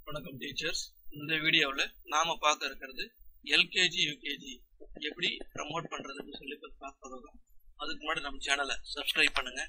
வணக்கம் டீச்சர்ஸ் இந்த வீடியோவில் நாம பார்க்க இருக்கிறது எல்கேஜி யூகேஜி எப்படி ப்ரமோட் பண்றதுன்னு சொல்லி பத்தி பார்க்க போறோம் அதுக்கு முன்னாடி நம்ம சேனலை சப்ஸ்கிரைப் பண்ணுங்க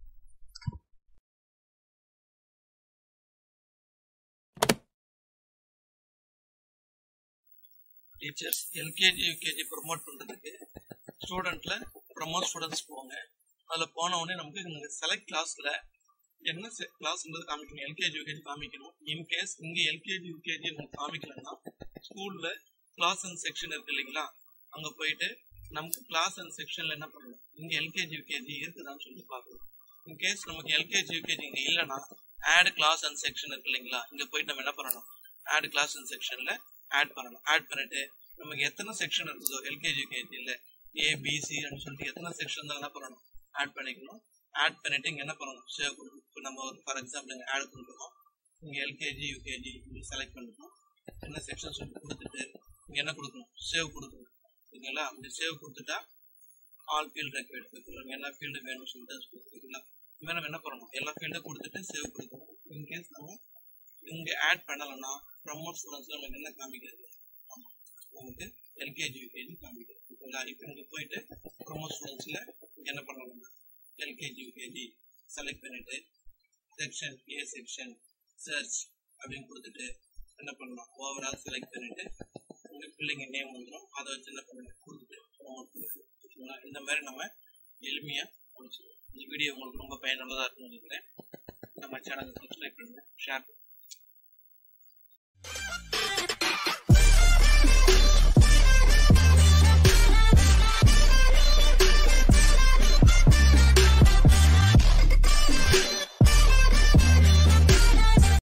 டீச்சர்ஸ் எல்கேஜி யூகேஜி ப்ரமோட் பண்றதுக்கு ஸ்டூடெண்ட்ல ப்ரமோட் ஸ்டூடெண்ட்ஸ் போங்க அதுல போன உடனே நமக்கு இங்க செலக்ட் கிளாஸ்ல என்ன கிளாஸ்ன்றது காமிக்கணும் எல்கேஜி யூகேஜி காமிக்கணும் இன்கேஸ் இங்க எல்கேஜி யூகேஜி உங்களுக்கு காமிக்கலன்னா ஸ்கூல்ல கிளாஸ் அண்ட் செக்ஷன் இருக்கு இல்லைங்களா அங்க போயிட்டு நமக்கு கிளாஸ் அண்ட் செக்ஷன்ல என்ன பண்ணணும் இங்க எல்கேஜி யூகேஜி இருக்குதான்னு சொல்லி பார்க்கணும் இன்கேஸ் நமக்கு எல்கேஜி யூகேஜி இங்க இல்லைன்னா ஆட் கிளாஸ் அண்ட் செக்ஷன் இருக்கு இல்லைங்களா இங்க போயிட்டு நம்ம என்ன பண்ணணும் ஆட் கிளாஸ் அண்ட் செக்ஷன்ல ஆட் பண்ணணும் ஆட் பண்ணிட்டு நமக்கு எத்தனை செக்ஷன் இருக்குதோ எல்கேஜி யூகேஜி இல்ல ஏ பிசி அப்படின்னு சொல்லிட்டு எத்தனை செக்ஷன் தான் என்ன பண்ணணும் ஆட் பண்ணிக்கணும் ஆட் பண்ணிட்டு இங்க என்ன பண்ணணும் சேவ் கொடுக்கணும் இப்போ நம்ம ஃபார் எக்ஸாம்பிள் இங்க ஆட் கொடுக்கணும் இங்க எல்கேஜி யூகேஜி செலக்ட் பண்ணிக்கணும் என்ன செக்ஷன் சொல்லி கொடுத்துட்டு இங்க என்ன கொடுக்கணும் சேவ் கொடுக்கணும் ஓகேங்களா அப்படி சேவ் கொடுத்துட்டா ஆல் ஃபீல்ட் ரெக்வயர்ட் கொடுத்துருவாங்க என்ன ஃபீல்டு வேணும்னு சொல்லிட்டு கொடுத்துருக்கலாம் இனிமேல் நம்ம என்ன பண்ணணும் எல்லா ஃபீல்டும் கொடுத்துட்டு சேவ் கொடுக்கணும் இன்கேஸ் நம்ம இங்க ஆட் பண்ணலைன்னா ப்ரமோட் ஸ்டூடெண்ட்ஸ் நமக்கு என்ன காமிக்கிறது நமக்கு எல்கேஜி யூகேஜி காமிக்கிறது ஓகேங்களா இப்போ இங்க போயிட்டு ப்ரமோட் ஸ்டூடெண்ட்ஸ்ல என்ன பண்ணணும் எல்கேஜி யூகேஜி செலக்ட் பண்ணிட்டு செக்ஷன் ஏ செக்ஷன் சர்ச் அப்படின்னு கொடுத்துட்டு என்ன பண்ணலாம் ஓவரால் செலக்ட் பண்ணிட்டு உங்க பிள்ளைங்க நேம் வந்துடும் அதை வச்சு என்ன பண்ணுங்க கொடுத்துட்டு ப்ரமோட் பண்ணுங்க ஓகேங்களா இந்த மாதிரி நம்ம எளிமையா முடிச்சிடுவோம் இந்த வீடியோ உங்களுக்கு ரொம்ப பயனுள்ளதா இருக்கும்னு நினைக்கிறேன் நம்ம சேனலை சப்ஸ்கிரைப் பண்ணுங்க ஷேர் பண்ணுங்க